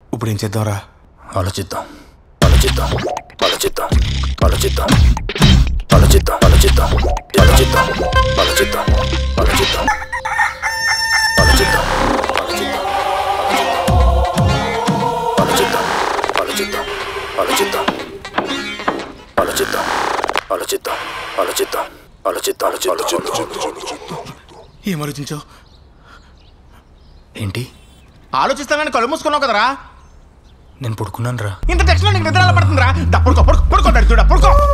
ఇప్పుడు ఏం చేద్దాంరా ఆలోచిద్దాం ఆలోచిద్దాం ఆలోచిద్దాం ఆలోచిద్దాం ఆలోచిద్దాం ఆలోచిద్దాం ఆలోచిద్దాం ఆలోచిద్దాం ఆలోచిద్దాం ఆలోచిద్దాం ఆలోచిద్దాం ఆలోచిద్దాం ఆలోచిద్దాం ఆలోచిద్దాం ఆలోచిద్దాం ఆలోచిద్దాం ఆలోచిద్దాం ఆలోచిద్దాం ఏం ఆలోచించావు ఏంటి ఆలోచిస్తానని కళ్ళు మూసుకున్నావు కదరా నేను పడుకున్నాను రా ఇంత టెక్స్ట్ నీకు నిద్ర ఎలా పడుతుందిరా దా, పడుకో పడుకో పడుకో పడుకో పడుకో